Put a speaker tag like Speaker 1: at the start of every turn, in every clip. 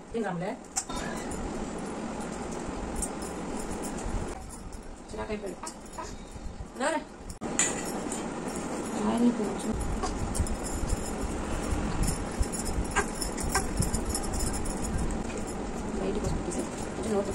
Speaker 1: తిందాంలే చిరాకు అయిపోయాడు లేరా. ఆయిల్ కొంచెం బయటికి వచ్చి తీసేయ్. కొంచెం నోట్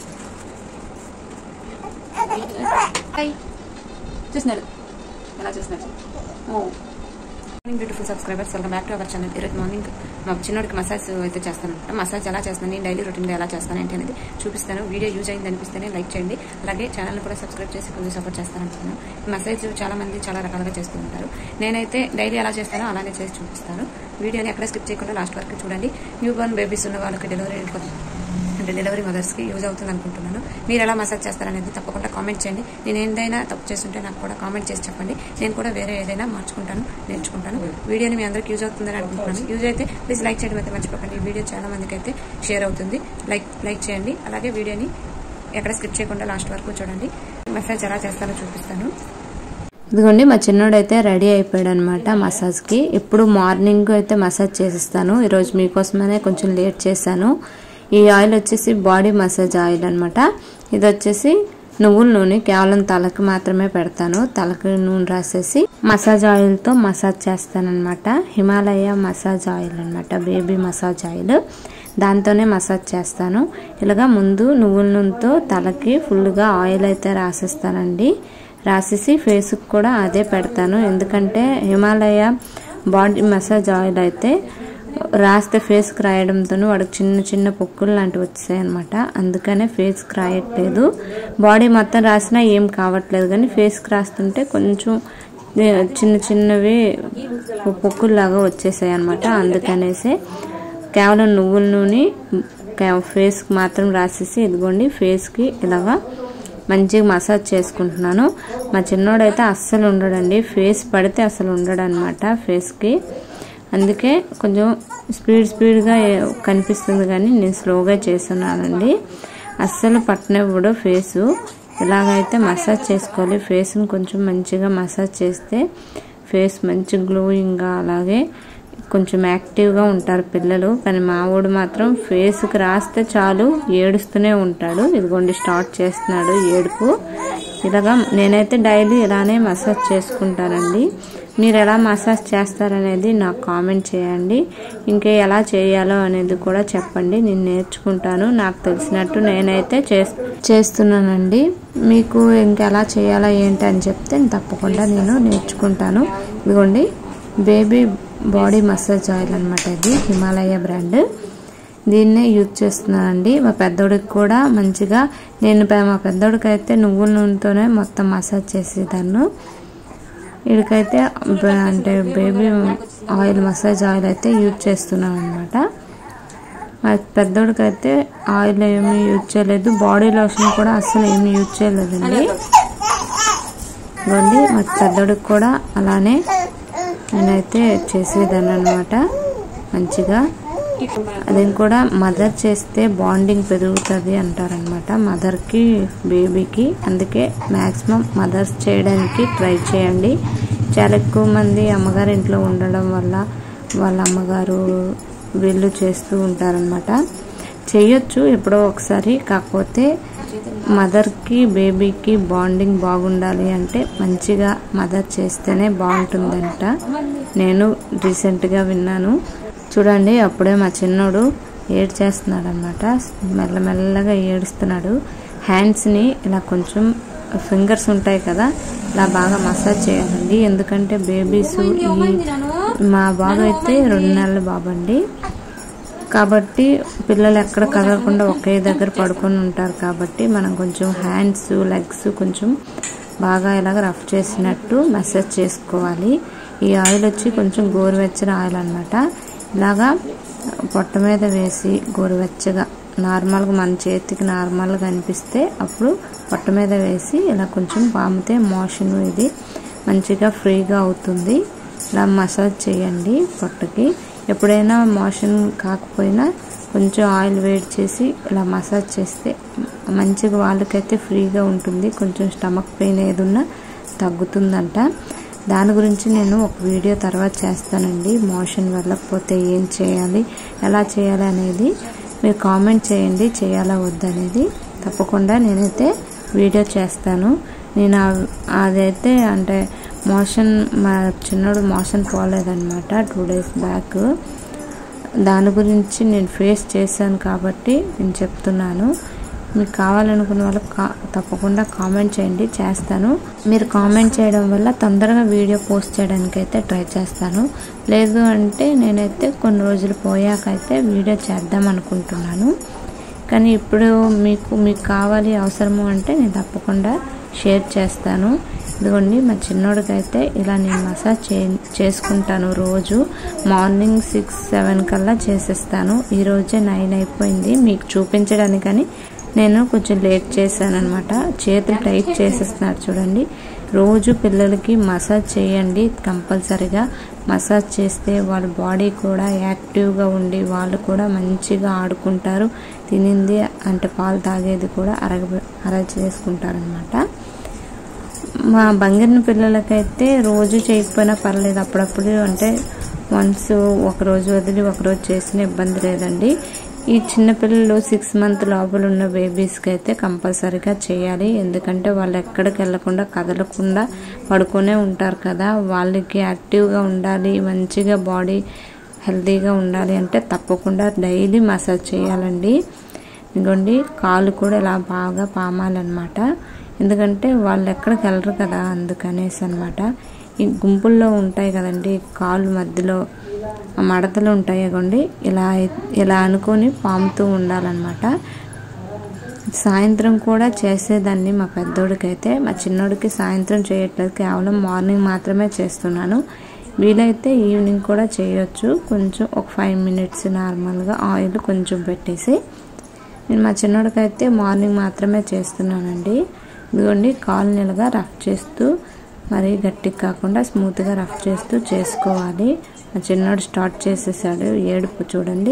Speaker 1: హాయ్ చూస్తున్నాడు ఎలా చూస్తున్నాడు ఓ morning beautiful subscribers welcome back to our channel ఈరోజు మార్నింగ్ మా చిన్నోడికి మసాజ్ అయితే చేస్తాను మసాజ్ ఎలా చేస్తాను నేను డైలీ రొటీన్గా ఎలా చేస్తాను ఏంటి అనేది చూపిస్తాను వీడియో యూజ్ అయింది అనిపిస్తేనే లైక్ చేయండి అలాగే ఛానల్ కూడా సబ్స్క్రైబ్ చేసి కొంచెం సపోర్ట్ చేస్తాను మసాజ్ చాలా మంది చాలా రకాలుగా చేస్తూ ఉంటారు నేనైతే డైలీ ఎలా చేస్తానో అలానే చేసి చూపిస్తాను వీడియోని ఎక్కడ స్కిప్ చేయకుండా లాస్ట్ వరకు చూడండి న్యూ బోర్న్ బేబీస్ ఉన్న వాళ్ళకి డెలివరీ అంటే డెలివరీ మదర్స్కి యూజ్ అవుతుంది అనుకుంటున్నాను మీరు ఎలా మసాజ్ చేస్తారనేది తప్పకుండా కామెంట్ చేయండి నేను ఏదైనా తప్పు చేస్తుంటే నాకు కూడా కామెంట్ చేసి చెప్పండి నేను కూడా వేరే ఏదైనా మార్చుకుంటాను నేర్చుకుంటాను వీడియోని మీ అందరికి యూజ్ అవుతుందని అనుకుంటున్నాను యూజ్ అయితే ప్లీజ్ లైక్ చేయడం అయితే మర్చిపోకండి ఈ వీడియో చాలా మందికి అయితే షేర్ అవుతుంది లైక్ లైక్ చేయండి అలాగే వీడియోని ఎక్కడ స్కిప్ చేయకుండా లాస్ట్ వరకు చూడండి మసాజ్ ఎలా చేస్తానో చూపిస్తాను
Speaker 2: ఇదిగోండి మా చిన్నోడైతే రెడీ అయిపోయాడు అనమాట మసాజ్కి ఇప్పుడు మార్నింగ్ అయితే మసాజ్ చేసిస్తాను ఈరోజు మీకోసమనే కొంచెం లేట్ చేశాను ఈ ఆయిల్ వచ్చేసి బాడీ మసాజ్ ఆయిల్ అనమాట ఇది వచ్చేసి నువ్వుల నూనె కేవలం తలకి మాత్రమే పెడతాను తలకి నూనె రాసేసి మసాజ్ ఆయిల్తో మసాజ్ చేస్తానన్నమాట హిమాలయ మసాజ్ ఆయిల్ అనమాట బేబీ మసాజ్ ఆయిల్ దాంతోనే మసాజ్ చేస్తాను ఇలాగా ముందు నువ్వుల నూనెతో తలకి ఫుల్గా ఆయిల్ అయితే రాసేస్తానండి రాసేసి ఫేస్కి కూడా అదే పెడతాను ఎందుకంటే హిమాలయ బాడీ మసాజ్ ఆయిల్ అయితే రాస్తే ఫేస్కి రాయడంతో వాడికి చిన్న చిన్న పొక్కులు లాంటివి వచ్చాయి అనమాట అందుకనే ఫేస్కి రాయట్లేదు బాడీ మొత్తం రాసినా ఏం కావట్లేదు కానీ ఫేస్కి రాస్తుంటే కొంచెం చిన్న చిన్నవి పొక్కుల్లాగా వచ్చేసాయి అనమాట అందుకనేసి కేవలం నువ్వుల నూనె ఫేస్కి మాత్రం రాసేసి ఇదిగోండి ఫేస్కి ఇలాగా మంచిగా మసాజ్ చేసుకుంటున్నాను మా చిన్నోడైతే అస్సలు ఉండడండి ఫేస్ పడితే అసలు ఉండడు అనమాట ఫేస్కి అందుకే కొంచెం స్పీడ్ స్పీడ్గా కనిపిస్తుంది కానీ నేను స్లోగా చేస్తున్నానండి అస్సలు పట్టనివ్వడు ఫేసు ఇలాగైతే మసాజ్ చేసుకోవాలి ఫేస్ని కొంచెం మంచిగా మసాజ్ చేస్తే ఫేస్ మంచి గ్లోయింగ్గా అలాగే కొంచెం యాక్టివ్గా ఉంటారు పిల్లలు కానీ మావోడు మాత్రం ఫేస్కి రాస్తే చాలు ఏడుస్తూనే ఉంటాడు ఇదిగోండి స్టార్ట్ చేస్తున్నాడు ఏడుపు ఇలాగా నేనైతే డైలీ ఇలానే మసాజ్ చేసుకుంటానండి మీరు ఎలా మసాజ్ చేస్తారనేది నాకు కామెంట్ చేయండి ఇంకా ఎలా చేయాలో అనేది కూడా చెప్పండి నేను నేర్చుకుంటాను నాకు తెలిసినట్టు నేనైతే చేస్తున్నానండి మీకు ఇంకా ఎలా చేయాలో ఏంటి అని చెప్తే తప్పకుండా నేను నేర్చుకుంటాను ఇదిగోండి బేబీ బాడీ మసాజ్ ఆయిల్ అనమాట ఇది హిమాలయ బ్రాండ్ దీన్నే యూజ్ చేస్తున్నానండి మా పెద్దోడికి కూడా మంచిగా నేను మా పెద్దోడికి అయితే నువ్వుల నూనెతోనే మొత్తం మసాజ్ చేసేదాన్ని వీడికైతే అంటే బేబీ ఆయిల్ మసాజ్ ఆయిల్ అయితే యూజ్ చేస్తున్నాను అనమాట మా పెద్దోడికి అయితే ఆయిల్ ఏమీ యూజ్ చేయలేదు బాడీ లోషన్ కూడా అసలు ఏమీ యూజ్ చేయలేదండి ఇవ్వండి మా పెద్దోడికి కూడా అలానే నేనైతే చేసేదాన్ని అనమాట మంచిగా అది కూడా మదర్ చేస్తే బాండింగ్ పెరుగుతుంది అంటారనమాట మదర్కి బేబీకి అందుకే మ్యాక్సిమం మదర్స్ చేయడానికి ట్రై చేయండి చాలా ఎక్కువ మంది అమ్మగారి ఇంట్లో ఉండడం వల్ల వాళ్ళ అమ్మగారు వీళ్ళు చేస్తూ ఉంటారనమాట చేయొచ్చు ఎప్పుడో ఒకసారి కాకపోతే మదర్కి బేబీకి బాండింగ్ బాగుండాలి అంటే మంచిగా మదర్ చేస్తేనే బాగుంటుందంట నేను రీసెంట్గా విన్నాను చూడండి అప్పుడే మా చిన్నోడు ఏడ్ చేస్తున్నాడు అనమాట మెల్లమెల్లగా ఏడుస్తున్నాడు హ్యాండ్స్ని ఇలా కొంచెం ఫింగర్స్ ఉంటాయి కదా ఇలా బాగా మసాజ్ చేయాలండి ఎందుకంటే బేబీస్ ఈ మా బాబు అయితే రెండు నెలల బాబు అండి కాబట్టి పిల్లలు ఎక్కడ కదలకుండా ఒకే దగ్గర పడుకొని ఉంటారు కాబట్టి మనం కొంచెం హ్యాండ్స్ లెగ్స్ కొంచెం బాగా ఇలాగ రఫ్ చేసినట్టు మసాజ్ చేసుకోవాలి ఈ ఆయిల్ వచ్చి కొంచెం గోరువెచ్చని ఆయిల్ అనమాట ఇలాగా పొట్ట మీద వేసి గోరువెచ్చగా నార్మల్గా మన చేతికి నార్మల్గా అనిపిస్తే అప్పుడు పొట్ట మీద వేసి ఇలా కొంచెం పామితే మోషన్ ఇది మంచిగా ఫ్రీగా అవుతుంది ఇలా మసాజ్ చేయండి పొట్టకి ఎప్పుడైనా మోషన్ కాకపోయినా కొంచెం ఆయిల్ వేడి చేసి ఇలా మసాజ్ చేస్తే మంచిగా వాళ్ళకైతే ఫ్రీగా ఉంటుంది కొంచెం స్టమక్ పెయిన్ ఏదున్నా తగ్గుతుందంట దాని గురించి నేను ఒక వీడియో తర్వాత చేస్తానండి మోషన్ వెళ్ళకపోతే ఏం చేయాలి ఎలా చేయాలి అనేది మీరు కామెంట్ చేయండి చేయాలా వద్దనేది తప్పకుండా నేనైతే వీడియో చేస్తాను నేను ఆ- అదైతే అంటే మోషన్ మా చిన్నోడు మోషన్ పోలేదన్నమాట టూ డేస్ బ్యాక్ దాని గురించి నేను ఫేస్ చేశాను కాబట్టి నేను చెప్తున్నాను మీకు కావాలనుకున్న వాళ్ళు కా తప్పకుండా కామెంట్ చేయండి చేస్తాను మీరు కామెంట్ చేయడం వల్ల తొందరగా వీడియో పోస్ట్ చేయడానికి అయితే ట్రై చేస్తాను లేదు అంటే నేనైతే కొన్ని రోజులు పోయాక అయితే వీడియో చేద్దాం అనుకుంటున్నాను కానీ ఇప్పుడు మీకు మీకు కావాలి అవసరము అంటే నేను తప్పకుండా షేర్ చేస్తాను ఇదిగోండి మా చిన్నోడికైతే ఇలా నేను మసాజ్ చే చేసుకుంటాను రోజు మార్నింగ్ సిక్స్ సెవెన్ కల్లా చేసేస్తాను ఈ రోజే నైన్ అయిపోయింది మీకు చూపించడానికని నేను కొంచెం లేట్ చేశాను అనమాట చేతులు టైట్ చేసేస్తున్నారు చూడండి రోజు పిల్లలకి మసాజ్ చేయండి కంపల్సరిగా మసాజ్ చేస్తే వాళ్ళ బాడీ కూడా యాక్టివ్గా ఉండి వాళ్ళు కూడా మంచిగా ఆడుకుంటారు తినింది అంటే పాలు తాగేది కూడా అరగ అరగ చేసుకుంటారనమాట మా బంగిరిన పిల్లలకైతే రోజు చేయకపోయినా పర్లేదు అప్పుడప్పుడు అంటే వన్స్ ఒక రోజు వదిలి ఒక రోజు చేసిన ఇబ్బంది లేదండి ఈ చిన్న పిల్లలు సిక్స్ మంత్ లోపల ఉన్న బేబీస్కి అయితే కంపల్సరీగా చేయాలి ఎందుకంటే వాళ్ళు ఎక్కడికి వెళ్లకుండా కదలకుండా పడుకునే ఉంటారు కదా వాళ్ళకి యాక్టివ్గా ఉండాలి మంచిగా బాడీ హెల్తీగా ఉండాలి అంటే తప్పకుండా డైలీ మసాజ్ చేయాలండి ఇదిగోండి కాలు కూడా ఇలా బాగా పామాలన్నమాట ఎందుకంటే వాళ్ళు ఎక్కడికి వెళ్ళరు కదా అందుకనేసి అనమాట ఈ గుంపుల్లో ఉంటాయి కదండి కాళ్ళు మధ్యలో ఆ మడతలు ఉంటాయి ఇగోండి ఇలా ఇలా అనుకొని పాముతూ ఉండాలన్నమాట సాయంత్రం కూడా చేసేదాన్ని మా పెద్దోడికైతే మా చిన్నోడికి సాయంత్రం చేయట్లేదు కేవలం మార్నింగ్ మాత్రమే చేస్తున్నాను వీలైతే ఈవినింగ్ కూడా చేయొచ్చు కొంచెం ఒక ఫైవ్ మినిట్స్ నార్మల్గా ఆయిల్ కొంచెం పెట్టేసి నేను మా చిన్నోడికైతే మార్నింగ్ మాత్రమే చేస్తున్నానండి ఇదిగోండి కాలు నిలగా రఫ్ చేస్తూ మరీ గట్టిగా కాకుండా స్మూత్గా రఫ్ చేస్తూ చేసుకోవాలి మా చిన్నోడు స్టార్ట్ చేసేసాడు ఏడుపు చూడండి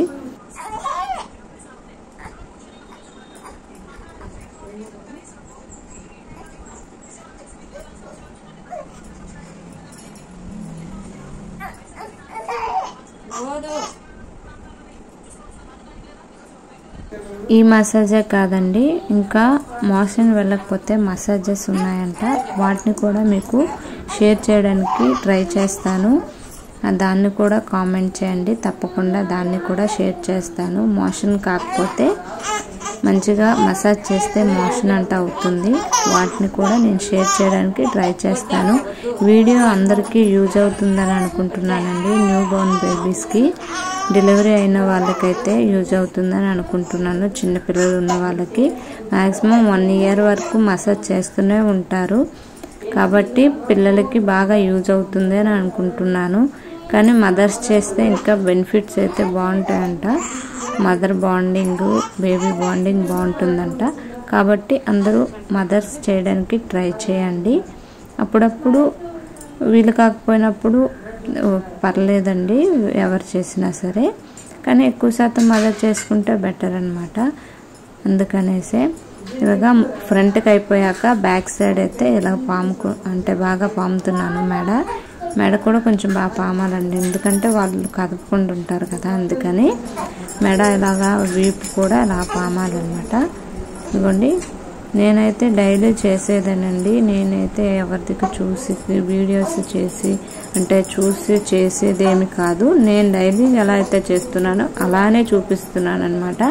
Speaker 2: ఈ మసాజే కాదండి ఇంకా మోషన్ వెళ్ళకపోతే మసాజెస్ ఉన్నాయంట వాటిని కూడా మీకు షేర్ చేయడానికి ట్రై చేస్తాను ఆ దాన్ని కూడా కామెంట్ చేయండి తప్పకుండా దాన్ని కూడా షేర్ చేస్తాను మోషన్ కాకపోతే మంచిగా మసాజ్ చేస్తే మోషన్ అంట అవుతుంది వాటిని కూడా నేను షేర్ చేయడానికి ట్రై చేస్తాను వీడియో అందరికీ యూజ్ అవుతుందని అనుకుంటున్నానండి న్యూ బోర్న్ బేబీస్కి డెలివరీ అయిన వాళ్ళకైతే యూజ్ అవుతుందని అనుకుంటున్నాను చిన్నపిల్లలు ఉన్న వాళ్ళకి మ్యాక్సిమం వన్ ఇయర్ వరకు మసాజ్ చేస్తూనే ఉంటారు కాబట్టి పిల్లలకి బాగా యూజ్ అవుతుంది అని అనుకుంటున్నాను కానీ మదర్స్ చేస్తే ఇంకా బెనిఫిట్స్ అయితే బాగుంటాయంట మదర్ బాండింగ్ బేబీ బాండింగ్ బాగుంటుందంట కాబట్టి అందరూ మదర్స్ చేయడానికి ట్రై చేయండి అప్పుడప్పుడు వీలు కాకపోయినప్పుడు ఓ, పర్లేదండి ఎవరు చేసినా సరే కానీ ఎక్కువ శాతం మదర్ చేసుకుంటే బెటర్ అనమాట అందుకనేసే ఇలాగా ఫ్రంట్కి అయిపోయాక బ్యాక్ సైడ్ అయితే ఇలా పాముకు అంటే బాగా పాముతున్నాను మెడ మెడ కూడా కొంచెం బాగా పామాలండి ఎందుకంటే వాళ్ళు కదుపుకుంటూ ఉంటారు కదా అందుకని మెడ ఇలాగా వీపు కూడా ఇలా పామాలన్నమాట ఇదిగోండి నేనైతే డైలీ చేసేదేనండి నేనైతే ఎవరిదికి చూసి వీడియోస్ చేసి అంటే చూసి చేసేదేమి కాదు నేను డైలీ ఎలా అయితే చేస్తున్నానో అలానే చూపిస్తున్నాను అనమాట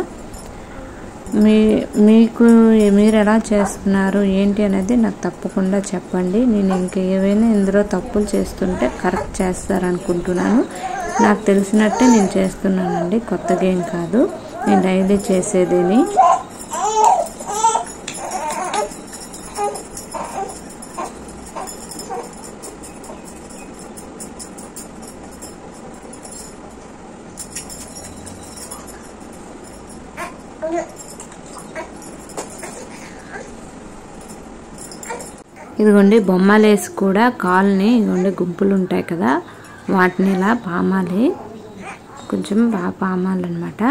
Speaker 2: మీ మీకు మీరు ఎలా చేస్తున్నారు ఏంటి అనేది నాకు తప్పకుండా చెప్పండి నేను ఇంక ఏవైనా ఇందులో తప్పులు చేస్తుంటే కరెక్ట్ చేస్తారనుకుంటున్నాను నాకు తెలిసినట్టే నేను చేస్తున్నానండి కొత్తగా ఏం కాదు నేను డైలీ చేసేదేని ఇదిగోండి బొమ్మలేసి కూడా కాల్ని ఇదిగోండి గుంపులు ఉంటాయి కదా వాటిని ఇలా పామాలి కొంచెం బాగా పామాలన్నమాట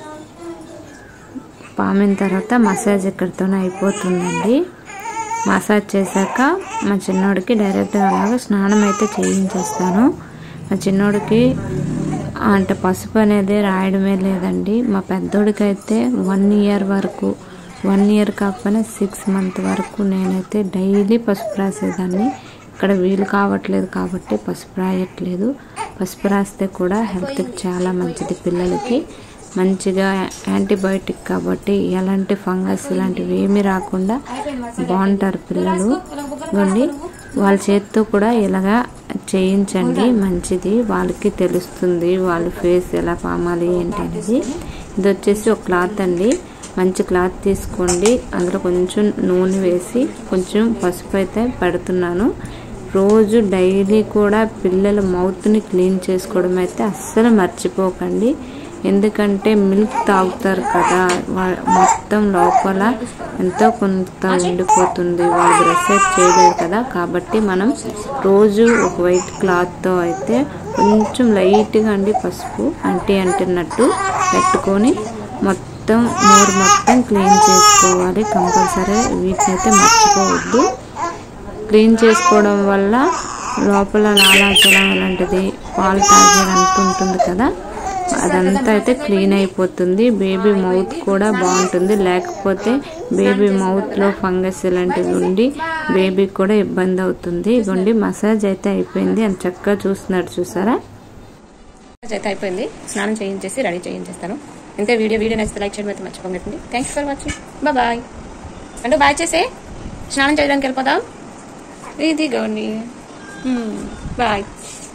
Speaker 2: పామిన తర్వాత మసాజ్ ఇక్కడితోనే అయిపోతుందండి మసాజ్ చేశాక మా చిన్నోడికి డైరెక్ట్గా అలాగా స్నానం అయితే చేయించేస్తాను మా చిన్నోడికి అంటే పసుపు అనేది రాయడమే లేదండి మా పెద్దోడికైతే వన్ ఇయర్ వరకు వన్ ఇయర్ కాకపోయినా సిక్స్ మంత్ వరకు నేనైతే డైలీ పసుపు రాసేదాన్ని ఇక్కడ వీలు కావట్లేదు కాబట్టి పసుపు రాయట్లేదు పసుపు రాస్తే కూడా హెల్త్కి చాలా మంచిది పిల్లలకి మంచిగా యాంటీబయోటిక్ కాబట్టి ఎలాంటి ఫంగస్ ఇలాంటివి ఏమీ రాకుండా బాగుంటారు పిల్లలు ఇవ్వండి వాళ్ళ చేతితో కూడా ఇలాగా చేయించండి మంచిది వాళ్ళకి తెలుస్తుంది వాళ్ళ ఫేస్ ఎలా పామాలి ఏంటి అనేది ఇది వచ్చేసి ఒక క్లాత్ అండి మంచి క్లాత్ తీసుకోండి అందులో కొంచెం నూనె వేసి కొంచెం పసుపు అయితే పెడుతున్నాను రోజు డైలీ కూడా పిల్లల మౌత్ని క్లీన్ చేసుకోవడం అయితే అస్సలు మర్చిపోకండి ఎందుకంటే మిల్క్ తాగుతారు కదా వా- మొత్తం లోపల ఎంతో కొంత ఉండిపోతుంది వాళ్ళు బ్రష్ అయితే చేయలేరు కదా కాబట్టి మనం రోజు ఒక వైట్ క్లాత్తో అయితే కొంచెం లైట్గా అండి పసుపు అంటి అంటున్నట్టు పెట్టుకొని మొత్తం నోరు మొత్తం క్లీన్ చేసుకోవాలి కంపల్సరీ వీటిని అయితే మర్చిపోవద్దు క్లీన్ చేసుకోవడం వల్ల లోపల లాలాజలం అలాంటిది పాలు తాగేదంతా ఉంటుంది కదా అదంతా అయితే క్లీన్ అయిపోతుంది బేబీ మౌత్ కూడా బాగుంటుంది లేకపోతే బేబీ మౌత్లో ఫంగస్ ఇలాంటివి ఉండి బేబీకి కూడా ఇబ్బంది అవుతుంది ఇదిగోండి మసాజ్ అయితే అయిపోయింది అని చక్కగా చూస్తున్నాడు చూసారా
Speaker 1: అయితే అయిపోయింది స్నానం చేయించేసి రెడీ చేయించేస్తాను ఇంతే వీడియో వీడియో నచ్చితే లైక్ చేయడం అయితే మర్చిపోకండి థ్యాంక్స్ ఫర్ వాచింగ్ బాయ్ అంటే బాయ్ చేసే స్నానం చేయడానికి వెళ్ళిపోదాం ఇది గౌని బాయ్